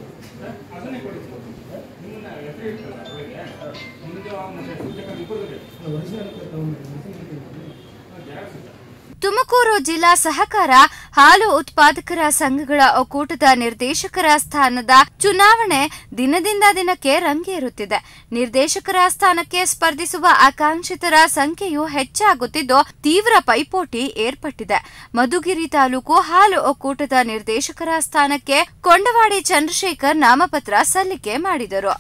ಅದನ್ನೇ ಕೊಡಿ ನಿಮ್ಮನ್ನ ಹೆಸರು ಇರ್ತಲ್ಲ ಒಳಗೆ ನಿಮ್ಮದು ಮತ್ತೆ ಸೂಚಕ ಇಬ್ಬರು ಜೆರಾಕ್ಸ್ ಇದೆ ತುಮಕೂರು ಜಿಲ್ಲಾ ಸಹಕಾರ ಹಾಲು ಉತ್ಪಾದಕರ ಸಂಘಗಳ ಒಕ್ಕೂಟದ ನಿರ್ದೇಶಕರ ಸ್ಥಾನದ ಚುನಾವಣೆ ದಿನದಿಂದ ದಿನಕ್ಕೆ ರಂಗೇರುತ್ತಿದೆ ನಿರ್ದೇಶಕರ ಸ್ಥಾನಕ್ಕೆ ಸ್ಪರ್ಧಿಸುವ ಆಕಾಂಕ್ಷಿತರ ಸಂಖ್ಯೆಯು ಹೆಚ್ಚಾಗುತ್ತಿದ್ದು ತೀವ್ರ ಪೈಪೋಟಿ ಏರ್ಪಟ್ಟಿದೆ ಮಧುಗಿರಿ ತಾಲೂಕು ಹಾಲು ಒಕ್ಕೂಟದ ನಿರ್ದೇಶಕರ ಸ್ಥಾನಕ್ಕೆ ಕೊಂಡವಾಡಿ ಚಂದ್ರಶೇಖರ್ ನಾಮಪತ್ರ ಸಲ್ಲಿಕೆ ಮಾಡಿದರು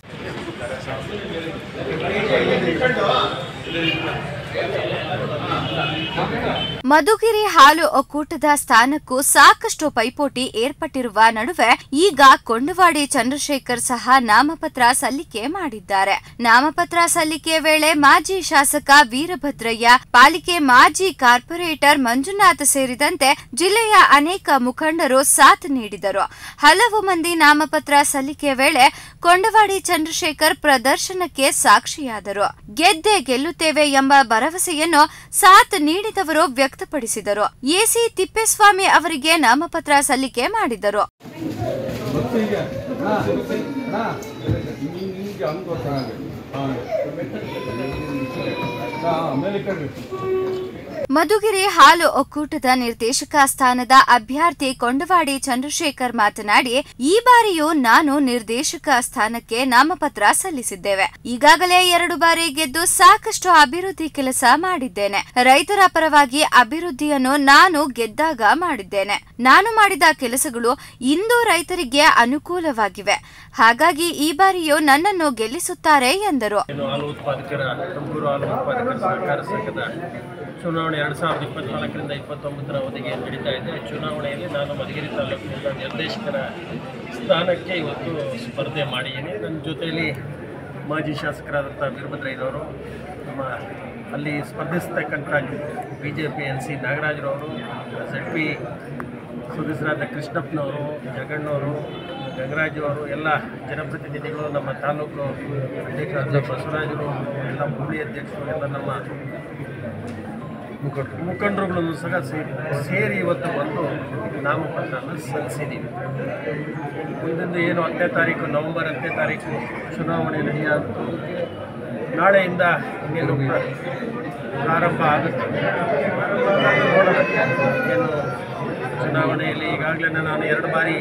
ಮಧುಗಿರಿ ಹಾಲು ಒಕ್ಕೂಟದ ಸ್ಥಾನಕ್ಕೂ ಸಾಕಷ್ಟು ಪೈಪೋಟಿ ಏರ್ಪಟ್ಟಿರುವ ನಡುವೆ ಈಗ ಕೊಂಡವಾಡಿ ಚಂದ್ರಶೇಖರ್ ಸಹ ನಾಮಪತ್ರ ಸಲ್ಲಿಕೆ ಮಾಡಿದ್ದಾರೆ ನಾಮಪತ್ರ ಸಲ್ಲಿಕೆ ವೇಳೆ ಮಾಜಿ ಶಾಸಕ ವೀರಭದ್ರಯ್ಯ ಪಾಲಿಕೆ ಮಾಜಿ ಕಾರ್ಪೊರೇಟರ್ ಮಂಜುನಾಥ್ ಸೇರಿದಂತೆ ಜಿಲ್ಲೆಯ ಅನೇಕ ಮುಖಂಡರು ಸಾಥ್ ನೀಡಿದರು ಹಲವು ಮಂದಿ ನಾಮಪತ್ರ ಸಲ್ಲಿಕೆ ವೇಳೆ ಕೊಂಡವಾಡಿ ಚಂದ್ರಶೇಖರ್ ಪ್ರದರ್ಶನಕ್ಕೆ ಸಾಕ್ಷಿಯಾದರು ಗೆದ್ದೆ ಗೆಲ್ಲುತ್ತೇವೆ ಎಂಬ ಭರವಸೆಯನ್ನು ಸಾಥ್ ನೀಡಿದವರು ವ್ಯಕ್ತಪಡಿಸಿದರು ಎಸಿ ತಿಪ್ಪೇಸ್ವಾಮಿ ಅವರಿಗೆ ನಾಮಪತ್ರ ಸಲ್ಲಿಕೆ ಮಾಡಿದರು ನಿಮಗೆ ಅನ್ಕೋತಾರೆ ಆಮೇಲೆ ಕಡ್ರಿ ಮಧುಗಿರಿ ಹಾಲು ಒಕ್ಕೂಟದ ನಿರ್ದೇಶಕ ಸ್ಥಾನದ ಅಭ್ಯರ್ಥಿ ಕೊಂಡವಾಡಿ ಚಂದ್ರಶೇಖರ್ ಮಾತನಾಡಿ ಈ ಬಾರಿಯೂ ನಾನು ನಿರ್ದೇಶಕ ಸ್ಥಾನಕ್ಕೆ ನಾಮಪತ್ರ ಸಲ್ಲಿಸಿದ್ದೇವೆ ಈಗಾಗಲೇ ಎರಡು ಬಾರಿ ಗೆದ್ದು ಸಾಕಷ್ಟು ಅಭಿವೃದ್ಧಿ ಕೆಲಸ ಮಾಡಿದ್ದೇನೆ ರೈತರ ಪರವಾಗಿ ಅಭಿವೃದ್ಧಿಯನ್ನು ನಾನು ಗೆದ್ದಾಗ ಮಾಡಿದ್ದೇನೆ ನಾನು ಮಾಡಿದ ಕೆಲಸಗಳು ಇಂದು ರೈತರಿಗೆ ಅನುಕೂಲವಾಗಿವೆ ಹಾಗಾಗಿ ಈ ಬಾರಿಯೂ ನನ್ನನ್ನು ಗೆಲ್ಲಿಸುತ್ತಾರೆ ಎಂದರು ಏನು ಹಾಲು ಉತ್ಪಾದಕರ ತುಮಕೂರು ಹಾಲು ಉತ್ಪಾದಕರ ಸಹಕಾರ ಸಂಘದ ಚುನಾವಣೆ ಎರಡು ಸಾವಿರದ ಇಪ್ಪತ್ನಾಲ್ಕರಿಂದ ಇಪ್ಪತ್ತೊಂಬತ್ತರ ಅವಧಿಗೆ ನಡೀತಾ ಇದೆ ಚುನಾವಣೆಯಲ್ಲಿ ನಾನು ಮಧುಗಿರಿ ತಾಲೂಕಿನ ನಿರ್ದೇಶಕರ ಸ್ಥಾನಕ್ಕೆ ಇವತ್ತು ಸ್ಪರ್ಧೆ ಮಾಡಿದ್ದೀನಿ ನನ್ನ ಜೊತೆಯಲ್ಲಿ ಮಾಜಿ ಶಾಸಕರಾದಂಥ ವೀರಭದ್ರಯ್ಯನವರು ನಮ್ಮ ಅಲ್ಲಿ ಸ್ಪರ್ಧಿಸ್ತಕ್ಕಂಥ B J P N C ನಾಗರಾಜರವರು ಝೆಡ್ ಪಿ ಸದಸ್ಯರಾದ ಕೃಷ್ಣಪ್ಪನವರು ಜಗಣ್ಣವರು ಗಂಗರಾಜ್ ಅವರು ಎಲ್ಲ ಜನಪ್ರತಿನಿಧಿಗಳು ನಮ್ಮ ತಾಲೂಕು ಅಧ್ಯಕ್ಷರಾದ ಬಸವರಾಜರು ಎಲ್ಲ ಹುಬ್ಳಿ ಅಧ್ಯಕ್ಷರು ಎಲ್ಲ ನಮ್ಮ ಮುಖಂಡರುಗಳನ್ನು ಸಹ ಸೇರಿ ಸೇರಿ ಇವತ್ತು ಬಂದು ನಾಮಪತ್ರನ ಸಲ್ಲಿಸಿದ್ದೀವಿ ಮುಂದಿನ ಏನು ಹತ್ತನೇ ತಾರೀಕು ನವೆಂಬರ್ ಹತ್ತನೇ ತಾರೀಕು ಚುನಾವಣೆ ನಡೆಯುವಂತು ನಾಳೆಯಿಂದ ಇನ್ನೇನು ಪ್ರ- ಪ್ರಾರಂಭ ಆಗುತ್ತೆ ನೋಡೋಣ ಏನು ಚುನಾವಣೆಯಲ್ಲಿ ಈಗಾಗಲೇ ನಾನು ಎರಡು ಬಾರಿ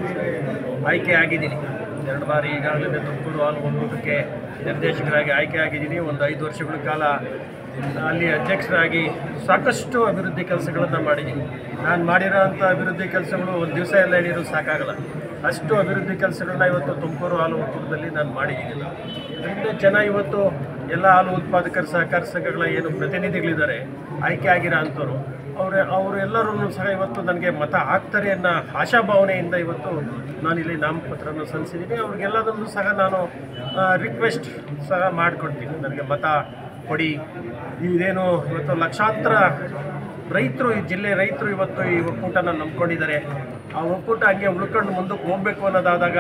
ಆಯ್ಕೆ ಆಗಿದ್ದೀನಿ ಎರಡು ಬಾರಿ ಈಗಾಗಲೇ ತುಮಕೂರು ಹಾಲು ಒಕ್ಕೂಟಕ್ಕೆ ನಿರ್ದೇಶಕರಾಗಿ ಆಯ್ಕೆ ಆಗಿದ್ದೀನಿ ಒಂದು ಐದು ವರ್ಷಗಳ ಕಾಲ ಅಲ್ಲಿ ಅಧ್ಯಕ್ಷರಾಗಿ ಸಾಕಷ್ಟು ಅಭಿವೃದ್ಧಿ ಕೆಲಸಗಳನ್ನು ಮಾಡಿದ್ದೀನಿ ನಾನು ಮಾಡಿರೋಂಥ ಅಭಿವೃದ್ಧಿ ಕೆಲಸಗಳು ಒಂದು ದಿವಸ ಎಲ್ಲ ಹೇಳಿದ್ರು ಸಾಕಾಗಲ್ಲ ಅಷ್ಟು ಅಭಿವೃದ್ಧಿ ಕೆಲಸಗಳನ್ನ ಇವತ್ತು ತುಮಕೂರು ಹಾಲು ಒಕ್ಕೂಟದಲ್ಲಿ ನಾನು ಮಾಡಿದ್ದೀನಿ ಅದರಿಂದ ಜನ ಇವತ್ತು ಎಲ್ಲ ಹಾಲು ಉತ್ಪಾದಕರ ಸಹಕಾರ ಸಂಘಗಳ ಏನು ಪ್ರತಿನಿಧಿಗಳಿದ್ದಾರೆ ಆಯ್ಕೆ ಆಗಿರೋ ಅಂಥವ್ರು ಅವ್ರ ಅವರೆಲ್ಲರೂ ಸಹ ಇವತ್ತು ನನಗೆ ಮತ ಹಾಕ್ತಾರೆ ಅನ್ನೋ ಆಶಾಭಾವನೆಯಿಂದ ಇವತ್ತು ನಾನಿಲ್ಲಿ ನಾಮಪತ್ರವನ್ನು ಸಲ್ಲಿಸಿದ್ದೀನಿ ಅವ್ರಿಗೆಲ್ಲದನ್ನು ಸಹ ನಾನು ರಿಕ್ವೆಸ್ಟ್ ಸಹ ಮಾಡ್ಕೊಳ್ತೀನಿ ನನಗೆ ಮತ ಕೊಡಿ ಇದೇನು ಇವತ್ತು ಲಕ್ಷಾಂತರ ರೈತರು ಈ ಜಿಲ್ಲೆ ರೈತರು ಇವತ್ತು ಈ ಒಕ್ಕೂಟನ ನಂಬ್ಕೊಂಡಿದ್ದಾರೆ ಆ ಒಕ್ಕೂಟ ಹಂಗೆ ಉಳ್ಕೊಂಡು ಮುಂದಕ್ಕೆ ಹೋಗಬೇಕು ಅನ್ನೋದಾದಾಗ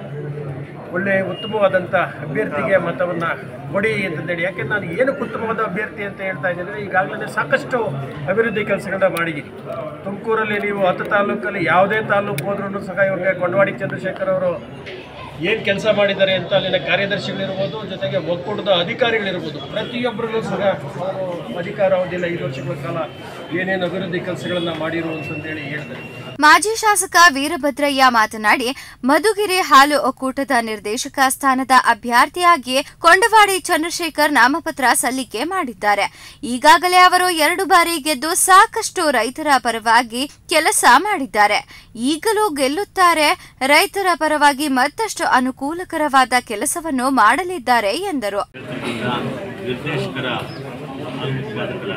ಒಳ್ಳೆ ಉತ್ತಮವಾದಂಥ ಅಭ್ಯರ್ಥಿಗೆ ಮತವನ್ನು ಕೊಡಿ ಅಂತಂದೇಳಿ ಯಾಕೆಂದ್ರೆ ನಾನು ಏನಕ್ಕೆ ಉತ್ತಮವಾದ ಅಭ್ಯರ್ಥಿ ಅಂತ ಹೇಳ್ತಾ ಇದ್ದೀನಿ ಅಂದರೆ ಈಗಾಗಲೇ ಸಾಕಷ್ಟು ಅಭಿವೃದ್ಧಿ ಕೆಲಸಗಳನ್ನ ಮಾಡಿದ್ದೀನಿ ತುಮಕೂರಲ್ಲಿ ನೀವು ಹತ್ತು ತಾಲೂಕಲ್ಲಿ ಯಾವುದೇ ತಾಲೂಕು ಹೋದ್ರೂ ಸಹ ಇವ್ರಿಗೆ ಕೊಂಡವಾಡಿ ಚಂದ್ರಶೇಖರ್ ಅವರು ಏನು ಕೆಲಸ ಮಾಡಿದ್ದಾರೆ ಅಂತ ಅಲ್ಲಿನ ಕಾರ್ಯದರ್ಶಿಗಳಿರ್ಬೋದು ಜೊತೆಗೆ ಒಕ್ಕೂಟದ ಅಧಿಕಾರಿಗಳಿರ್ಬೋದು ಪ್ರತಿಯೊಬ್ಬರಲ್ಲೂ ಸಹ ಅವರು ಅಧಿಕಾರಾವಧಿಯಲ್ಲಿ ಐದು ವರ್ಷಗಳ ಕಾಲ ಏನೇನು ಅಭಿವೃದ್ಧಿ ಕೆಲಸಗಳನ್ನು ಮಾಡಿರು ಅಂತಂದೇಳಿ ಹೇಳಿದ್ದಾರೆ ಮಾಜಿ ಶಾಸಕ ವೀರಭದ್ರಯ್ಯ ಮಾತನಾಡಿ ಮಧುಗಿರಿ ಹಾಲು ಒಕ್ಕೂಟದ ನಿರ್ದೇಶಕ ಸ್ಥಾನದ ಅಭ್ಯರ್ಥಿಯಾಗಿ ಕೊಂಡವಾಡಿ ಚಂದ್ರಶೇಖರ್ ನಾಮಪತ್ರ ಸಲ್ಲಿಕೆ ಮಾಡಿದ್ದಾರೆ ಈಗಾಗಲೇ ಅವರು ಎರಡು ಬಾರಿ ಗೆದ್ದು ಸಾಕಷ್ಟು ರೈತರ ಪರವಾಗಿ ಕೆಲಸ ಮಾಡಿದ್ದಾರೆ ಈಗಲೂ ಗೆಲ್ಲುತ್ತಾರೆ ರೈತರ ಪರವಾಗಿ ಮತ್ತಷ್ಟು ಅನುಕೂಲಕರವಾದ ಕೆಲಸವನ್ನು ಮಾಡಲಿದ್ದಾರೆ ಎಂದರು ಇರ್ತಕ್ಕಂಥ ನಿರ್ದೇಶಕರ ಹಾಲು ಉತ್ಪಾದಕರ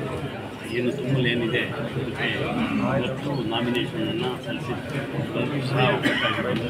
ಏನು ತುಂಬಲ್ ಏನಿದೆ ಅದಕ್ಕೆ ಇವತ್ತು ನಾಮಿನೇಷನನ್ನು ಸಲ್ಲಿಸಿದ್ವಿ ಎಲ್ಲರಿಗೂ ಸಹ ಒಗ್ಗಟ್ಟಾಗಿರೋದು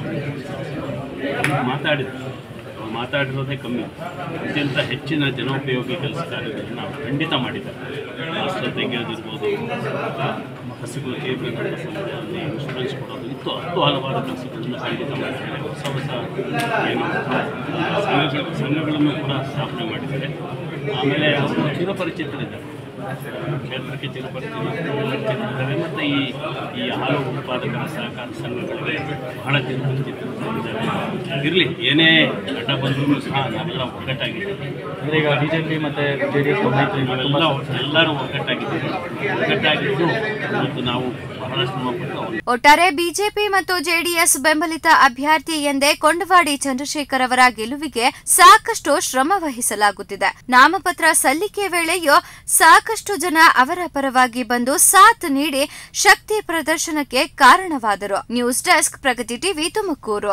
ಮಾತಾಡಿದ್ರು ಅವ್ರು ಮಾತಾಡಿರೋದೇ ಕಮ್ಮಿ ಅತ್ಯಂತ ಹೆಚ್ಚಿನ ಜನೋಪಯೋಗಿ ಕೆಲಸ ಕಾರ್ಯಗಳನ್ನು ನಾವು ಖಂಡಿತ ಮಾಡಿದ್ದಾರೆ ರಾಷ್ಟ್ರ ತೆಗೆಯೋದಿರ್ಬೋದು ಹಸುಗಳು ಕೇಬಲ್ ಅಲ್ಲಿ ಇನ್ಶೂರೆನ್ಸ್ ಕೊಡೋದು ಇತ್ತು ಹತ್ತು ಹಲವಾರು ಕೆಲಸಗಳನ್ನು ಖಂಡಿತ ಮಾಡಿದ್ದಾರೆ ಹೊಸ ಹೊಸ ಏನು ಸಂಘಗಳು ಸಂಘಗಳನ್ನು ಕೂಡ ಸ್ಥಾಪನೆ ಮಾಡಿದ್ದಾರೆ ಆಮೇಲೆ ಅವರು ಚಿರಪರಿಚಿತರಿದ್ದಾರೆ ಕ್ಷೇತ್ರಕ್ಕೆ ತಿರುಪತಿದ್ದಾವೆ ಮತ್ತು ಈ ಈ ಹಾಲು ಉತ್ಪಾದಕರ ಸಹಕಾರ ಸಂಘಗಳಿಗೆ ಬಹಳ ತಿರುಪತಿದ್ದಾವೆ ಇರಲಿ ಏನೇ ಅಡ್ಡ ಬಂದರೂ ಸಹ ನಾವೆಲ್ಲ ಒಗ್ಗಟ್ಟಾಗಿದ್ದೀವಿ ಅಂದರೆ ಈಗ ಬಿಜೆಪಿ ಮತ್ತು ಜೆ ಡಿ ಎಸ್ ಮೈತ್ರಿ ತುಂಬ ಎಲ್ಲ ಎಲ್ಲರೂ ಒಗ್ಗಟ್ಟಾಗಿದ್ದೀವಿ ಒಗ್ಗಟ್ಟಾಗಿದ್ದು ಮತ್ತು ನಾವು ಬಹಳ ಶ್ರಮಪಟ್ಟು ಅವ್ರು ಒಟ್ಟಾರೆ ಬಿಜೆಪಿ ಮತ್ತು ಜೆಡಿಎಸ್ ಬೆಂಬಲಿತ ಅಭ್ಯರ್ಥಿ ಎಂದೇ ಕೊಂಡವಾಡಿ ಚಂದ್ರಶೇಖರ್ ಅವರ ಗೆಲುವಿಗೆ ಸಾಕಷ್ಟು ಶ್ರಮ ವಹಿಸಲಾಗುತ್ತಿದೆ ನಾಮಪತ್ರ ಸಲ್ಲಿಕೆ ವೇಳೆಯೂ ಸಾಕಷ್ಟು ಜನ ಅವರ ಪರವಾಗಿ ಬಂದು ಸಾಥ್ ನೀಡಿ ಶಕ್ತಿ ಪ್ರದರ್ಶನಕ್ಕೆ ಕಾರಣವಾದರು news desk Pragathi TV Tumakuru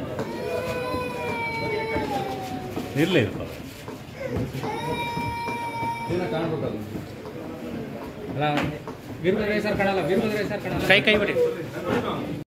ಇರಲಿ ಏನೋ ಕಾಣ್ಬೇಕಲ್ಲ ಅಲ್ಲ ವೀರಭದ್ರ ಸರ್ ಕಾಣಲ್ಲ ವೀರಭದ್ರ ಸರ್ ಕಾಣಲ್ಲ ಕೈ ಕೈ ಬಿಡಿ